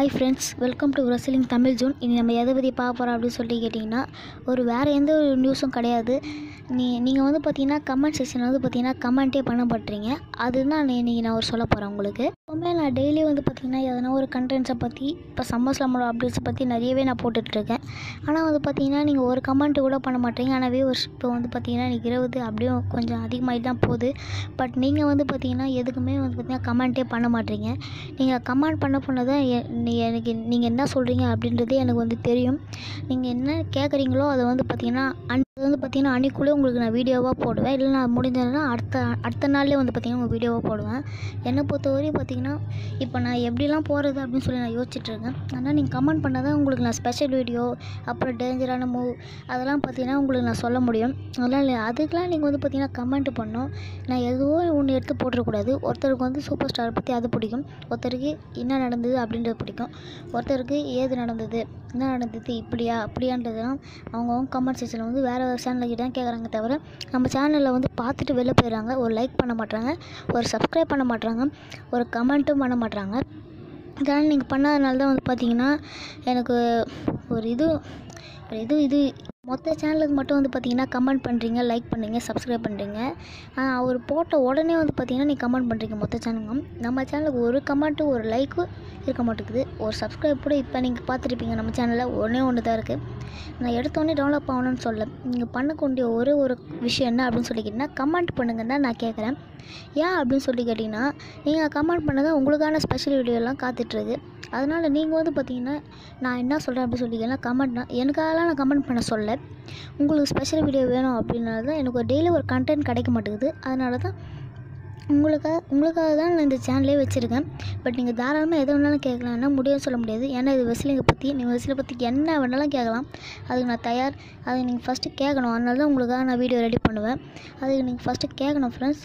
hi friends welcome to wrestling Tamil zone இனி நம்ம எதை பற்றி பார்க்க போகிறோம் அப்படின்னு சொல்லி கேட்டிங்கன்னா ஒரு வேறு எந்த ஒரு நியூஸும் கிடையாது நீ நீங்கள் வந்து பார்த்தீங்கன்னா கமெண்ட் செக்ஷனில் வந்து பார்த்தீங்கன்னா கமெண்ட்டே பண்ண மாட்டீங்க அதுதான் நான் இன்றைக்கி நான் ஒரு சொல்ல போகிறேன் உங்களுக்கு எப்போவுமே நான் டெய்லி வந்து பார்த்தீங்கன்னா எதனா ஒரு கண்டென்ட்ஸை பற்றி இப்போ சம்மர்ஸ்லாமோட அப்டேட்ஸை பற்றி நிறையவே நான் போட்டுட்ருக்கேன் ஆனால் வந்து பார்த்தீங்கன்னா நீங்கள் ஒரு கமெண்ட் கூட பண்ண மாட்டீங்க ஆனால் வியூவர்ஸ் இப்போ வந்து பார்த்தீங்கன்னா இன்றைக்கி இருபது அப்படியே கொஞ்சம் அதிகமாகிட்டு தான் போகுது பட் நீங்கள் வந்து பார்த்தீங்கன்னா எதுக்குமே வந்து பார்த்தீங்கன்னா கமெண்ட்டே பண்ண மாட்டீங்க நீங்கள் கமெண்ட் பண்ண பண்ண தான் எ- நீ எனக்கு நீங்கள் என்ன சொல்கிறீங்க அப்படின்றது எனக்கு வந்து தெரியும் நீங்கள் என்ன கேட்குறீங்களோ அதை வந்து பார்த்தீங்கன்னா அன் அது வந்து பார்த்தீங்கன்னா அன்றைக்குள்ளே உங்களுக்கு நான் வீடியோவாக போடுவேன் இல்லை நான் முடிஞ்சதுன்னா அடுத்த அடுத்த நாள்லேயே வந்து பார்த்தீங்கன்னா உங்களுக்கு வீடியோவாக போடுவேன் என்னை பொறுத்தவரையும் பார்த்தீங்கன்னா இப்போ நான் எப்படிலாம் போகிறது அப்படின்னு சொல்லி நான் யோசிச்சுட்டு இருக்கேன் ஆனால் நீங்கள் கமெண்ட் பண்ணால் தான் உங்களுக்கு நான் ஸ்பெஷல் வீடியோ அப்புறம் டேஞ்சரான மூவ் அதெல்லாம் பார்த்தீங்கன்னா உங்களுக்கு நான் சொல்ல முடியும் அதெல்லாம் இல்லை அதுக்கெலாம் நீங்கள் வந்து பார்த்தீங்கன்னா கமெண்ட் பண்ணணும் நான் எதுவோ ஒன்று எடுத்து போட்டுறக்கூடாது ஒருத்தருக்கு வந்து சூப்பர் ஸ்டார் பற்றி அது பிடிக்கும் ஒருத்தருக்கு என்ன நடந்தது அப்படின்றது பிடிக்கும் ஒருத்தருக்கு ஏது நடந்தது என்ன நடந்தது இப்படியா அப்படியான்றதெல்லாம் அவங்கவுங்க கமெண்ட் செக்ஷனில் வந்து வேறு வேறு சேனல்கிட்ட தான் கேட்குறாங்க தவிர நம்ம சேனலில் வந்து பார்த்துட்டு வெளில போயிடுறாங்க ஒரு லைக் பண்ண மாட்றாங்க ஒரு சப்ஸ்கிரைப் பண்ண மாட்றாங்க ஒரு கமெண்ட்டும் பண்ண மாட்றாங்க இதெல்லாம் நீங்கள் பண்ணாதனால தான் வந்து பார்த்தீங்கன்னா எனக்கு ஒரு இது ஒரு இது இது மொத்த சேனலுக்கு மட்டும் வந்து பார்த்தீங்கன்னா கமெண்ட் பண்ணுறீங்க லைக் பண்ணுறீங்க சப்ஸ்கிரைப் பண்ணுறீங்க அவர் போட்ட உடனே வந்து பார்த்தீங்கன்னா நீ கமெண்ட் பண்ணுறீங்க மொத்த சேனலுக்கும் நம்ம சேனலுக்கு ஒரு கமெண்ட்டு ஒரு லைக்கு இருக்க மாட்டேங்குது ஒரு சப்ஸ்கிரைப் கூட இப்போ நீங்கள் பார்த்துருப்பீங்க நம்ம சேனலில் ஒன்றே ஒன்று தான் இருக்குது நான் எடுத்தோடனே டெவலப் ஆகணும்னு சொல்ல நீங்கள் பண்ணக்கூடிய ஒரே ஒரு விஷயம் என்ன அப்படின்னு சொல்லி கேட்டிங்கன்னா கமெண்ட் பண்ணுங்கன்னு தான் நான் கேட்குறேன் ஏன் அப்படின்னு சொல்லி கேட்டிங்கன்னா நீங்கள் கமெண்ட் பண்ணதான் உங்களுக்கான ஸ்பெஷல் வீடியோலாம் காத்துட்ருக்கு அதனால் நீங்கள் வந்து பார்த்தீங்கன்னா நான் என்ன சொல்கிறேன் அப்படின்னு சொல்லிங்கன்னா கமெண்ட்னா எனக்காகலாம் நான் கமெண்ட் பண்ண சொல்ல உங்களுக்கு ஸ்பெஷல் வீடியோ வேணும் அப்படின்னால தான் எனக்கு ஒரு டெய்லி ஒரு கண்டென்ட் கிடைக்க மாட்டேங்குது அதனால தான் உங்களுக்காக உங்களுக்காக தான் நான் இந்த சேனலே வச்சுருக்கேன் பட் நீங்கள் தாராளமாக எதை வேணாலும் கேட்கலாம்னா முடியும்னு சொல்ல முடியாது ஏன்னா இது வெஸ்லிங்கை பற்றி நீங்கள் வெஸ்லிங்கை பற்றி என்ன வேணாலும் கேட்கலாம் அதுக்கு நான் தயார் அதுக்கு நீங்கள் ஃபஸ்ட்டு கேட்கணும் அதனால தான் உங்களுக்காக நான் வீடியோ ரெடி பண்ணுவேன் அதுக்கு நீங்கள் ஃபஸ்ட்டு கேட்கணும் ஃப்ரெண்ட்ஸ்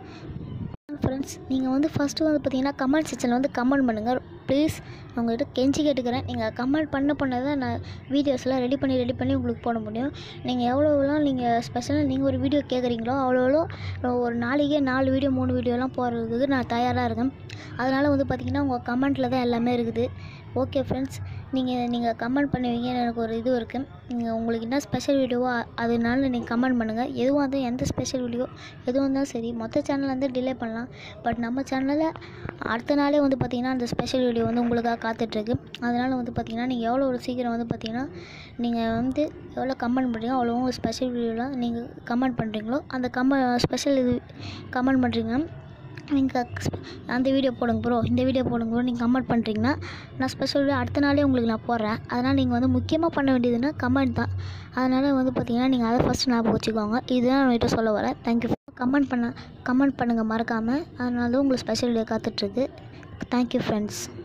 ஃப்ரெண்ட்ஸ் நீங்கள் வந்து ஃபஸ்ட்டு வந்து பார்த்தீங்கன்னா கமெண்ட் செக்ஷனில் வந்து கமெண்ட் பண்ணுங்கள் ப்ளீஸ் உங்கள்கிட்ட கெஞ்சி கேட்டுக்கிறேன் நீங்கள் கமெண்ட் பண்ண பண்ண தான் நான் வீடியோஸ்லாம் ரெடி பண்ணி ரெடி பண்ணி உங்களுக்கு போட முடியும் நீங்கள் எவ்வளோலாம் நீங்கள் ஸ்பெஷலாக நீங்கள் ஒரு வீடியோ கேட்குறீங்களோ அவ்வளோ ஒரு நாளைக்கே நாலு வீடியோ மூணு வீடியோலாம் போடுறதுக்கு நான் தயாராக இருக்கேன் அதனால் வந்து பார்த்திங்கன்னா உங்கள் கமெண்ட்டில் தான் எல்லாமே இருக்குது ஓகே ஃப்ரெண்ட்ஸ் நீங்கள் நீங்கள் கமெண்ட் பண்ணுவீங்கன்னு எனக்கு ஒரு இது இருக்குது நீங்கள் உங்களுக்கு என்ன ஸ்பெஷல் வீடியோவோ அ- அதனால நீங்கள் கமெண்ட் பண்ணுங்கள் எதுவாக இருந்தால் எந்த ஸ்பெஷல் வீடியோ எதுவாக இருந்தாலும் சரி மொத்த சேனலில் வந்து டிலே பண்ணலாம் பட் நம்ம சேனலில் அடுத்த நாளே வந்து பார்த்திங்கன்னா அந்த ஸ்பெஷல் வீடியோ வந்து உங்களுக்காக காத்துட்ருக்கு அதனால் வந்து பார்த்திங்கன்னா நீங்கள் எவ்வளோ ஒரு சீக்கிரம் வந்து பார்த்திங்கன்னா நீங்கள் வந்து எவ்வளோ கமெண்ட் பண்ணுறீங்களோ அவ்வளோ ஸ்பெஷல் வீடியோலாம் நீங்கள் கமெண்ட் பண்ணுறீங்களோ அந்த கம ஸ்பெஷல் இது கமெண்ட் பண்ணுறீங்க நீங்கள் அந்த வீடியோ போடுங்க ப்ரோ இந்த வீடியோ போடுங்க ப்ரோ நீங்கள் கமெண்ட் பண்ணுறீங்கன்னா நான் ஸ்பெஷல் வீடியோ அடுத்த நாளே உங்களுக்கு நான் போடுறேன் அதனால் நீங்கள் வந்து முக்கியமாக பண்ண வேண்டியதுன்னா கமெண்ட் தான் அதனால் வந்து பார்த்தீங்கன்னா நீங்கள் அதை ஃபஸ்ட் ஞாபகம் வச்சுக்கோங்க இதுதான் நான் உங்கள்கிட்ட சொல்ல வரேன் தேங்க்யூ கமெண்ட் பண்ண கமெண்ட் பண்ணுங்கள் மறக்காமல் அதனால தான் உங்களுக்கு ஸ்பெஷல் வீடியோ காத்துட்ருக்கு தேங்க்யூ ஃப்ரெண்ட்ஸ்